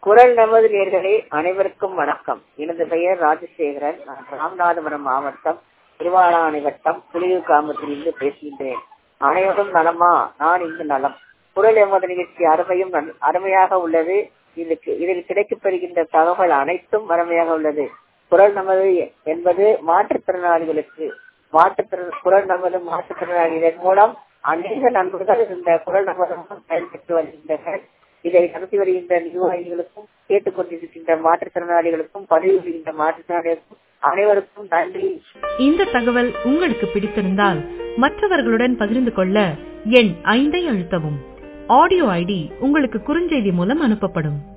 குரல் நமது நேர்களே அனைவருக்கும் வணக்கம் எனது பெயர் ராஜசேகரன் நான் ராமநாதபுரம் மாவட்டம் திருவாளானை வட்டம் புலியூர் கிராமத்திலிருந்து பேசுகின்றேன் அனைவரும் நலமா நான் இங்கு நலம் குரல் எமது நிகழ்ச்சி அருமையும் நன்- அருமையாக உள்ளது இதுக்கு இதில் கிடைக்கப்பெறுகின்ற தகவல் அனைத்தும் அருமையாக உள்ளது குரல் நமது என்பது மாற்றுத்திறனாளிகளுக்கு மாற்றுத்திறன் குரல் நமது மாற்றுத்திறனாளிகள் மூலம் அநேக நண்பர்கள் இந்த குரல் நமது மூலம் பயன்பெற்று வருகின்றனர் இதை நடத்தி வருகின்ற நிர்வாகிகளுக்கும் கேட்டுக்கொண்டிருக்கின்ற மாற்றுத்திறனாளிகளுக்கும் பதிவு செய்கின்ற மாற்றுத்திறனாளிகளுக்கும் அனைவருக்கும் நன்றி இந்த தகவல் உங்களுக்கு பிடித்திருந்தால் மற்றவர்களுடன் பகிர்ந்து கொள்ள எண் ஐந்தை அழுத்தவும் ஆடியோ ஐடி உங்களுக்கு குறுஞ்செய்தி மூலம் அனுப்பப்படும்